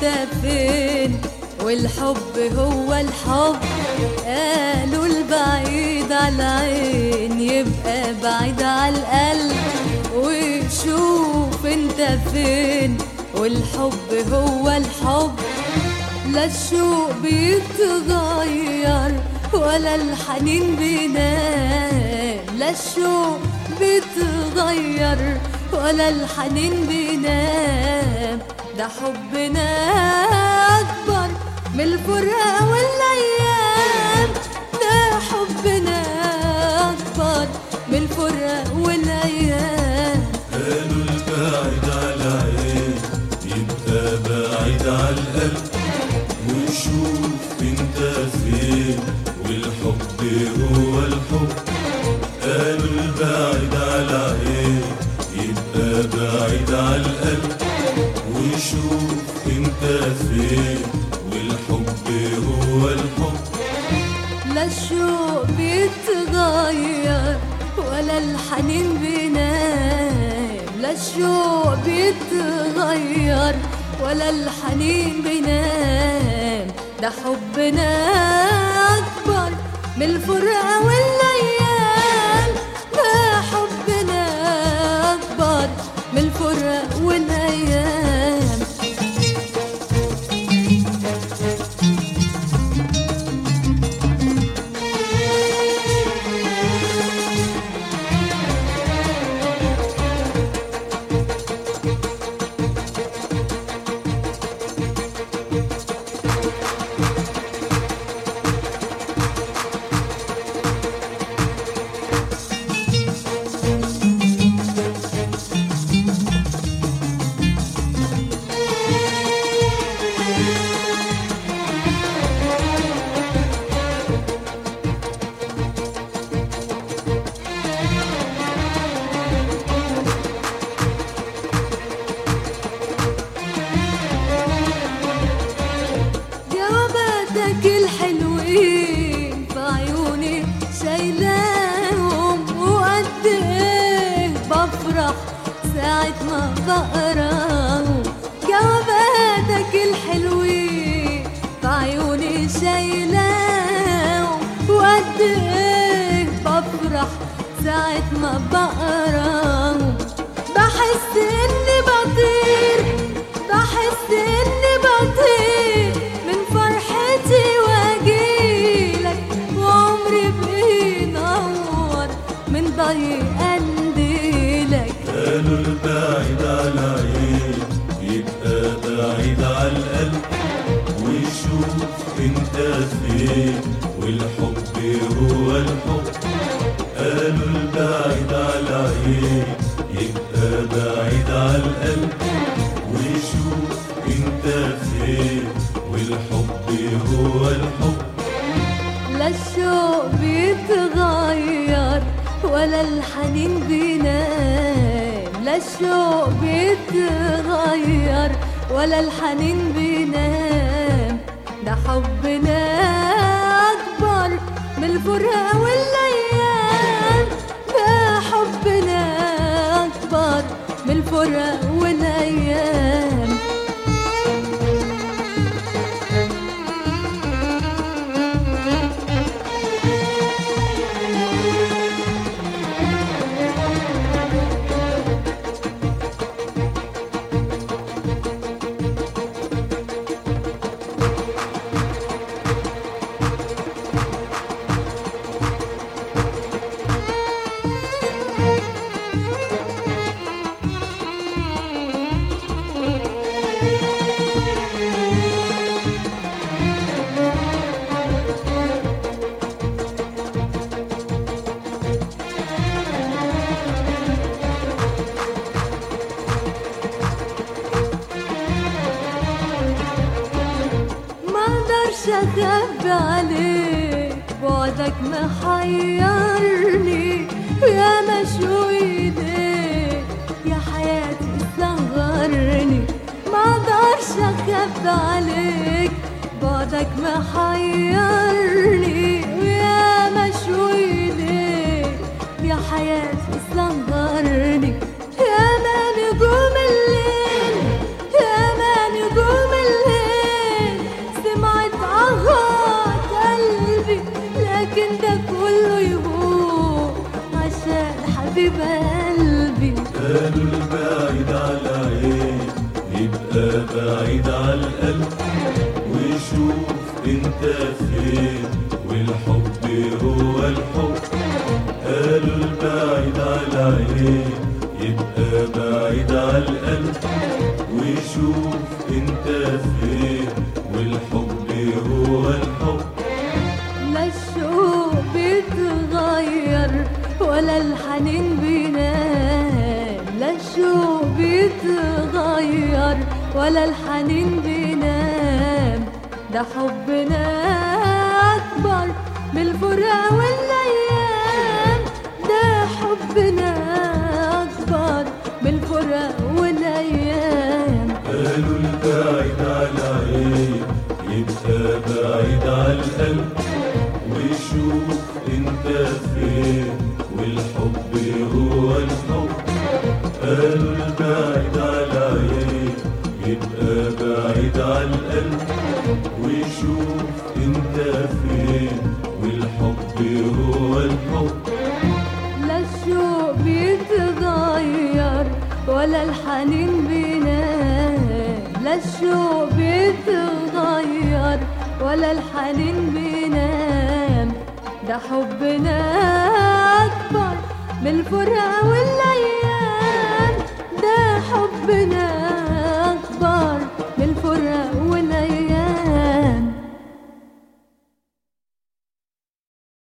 انت فين والحب هو الحب قالوا البعيد على العين يبقى بعيد على القلب وشوف انت فين والحب هو الحب لا الشوق بيتغير ولا الحنين بينام لا الشوق بيتغير ولا الحنين بينام ده حبنا أكبر من الفراق والأيام ده حبنا أكبر من الفراق والأيام قالوا البعيد على عين يبقى بعيد على القلب وشوف انت فين والحب هو الحب قالوا البعيد على عين يبقى بعيد على القلب وشوف انت فين والحب هو الحب لا الشوق بيتغير ولا الحنين بينام لا الشوق بيتغير ولا الحنين بينام ده حبنا أكبر من الفرقة والأيام ده حبنا أكبر من الفرقة والأيام جواباتك الحلوين في عيوني شايلاهم وقد ايه بفرح ساعة ما بقراهم جواباتك الحلوين في عيوني شايلاهم وقد ايه بفرح ساعة ما بقراهم بحس اني بطير بحس اني بطير من فرحتي واجيلك وعمري بينور من ضي قنديلك قالوا البعيد على عين يبقى بعيد على القلب وشوف انت فين والحب هو الحب قالوا البعيد على عين يبقى بعيد على القلب وشوف انت فين والحب هو الحب لا الشوق بيتغير ولا الحنين بينام لا الشوق بيتغير ولا الحنين بينام ده حبنا أكبر من الفراق والأيام ده حبنا أكبر من الفراق والأيام ما اقدرش اخبي عليك بعدك محيرني ويا مشو ايديك يا حياتي صغرني ما اقدرش اخبي عليك بعدك محيرني ويا مشو ايديك يا حياتي صغرني يا ما نجوم الليل يا ما نجوم الليل حبيب قلبي قالوا البعيد على عين يبقى بعيد على القلب وشوف انت فين والحب هو الحب قالوا البعيد على عين يبقى بعيد على القلب وشوف انت فين والحب هو الحب لا الشوق بيتغير ولا الحنين بينام لا الشوق بيتغير ولا الحنين بينام ده حبنا أكبر من الفراق والأيام ده حبنا أكبر من الفراق والأيام قالوا البعيد على عين يبقى بعيد على القلب وشوف انت فين والحب هو الحب قالوا البعيد على عين يبقى بعيد على القلب وشوف انت فين والحب هو الحب لا الشوق بيتغير ولا الحنين بينام لا الشوق بيتغير ولا الحنين بينام ده حبنا أكبر من الفراق والأيام ده حبنا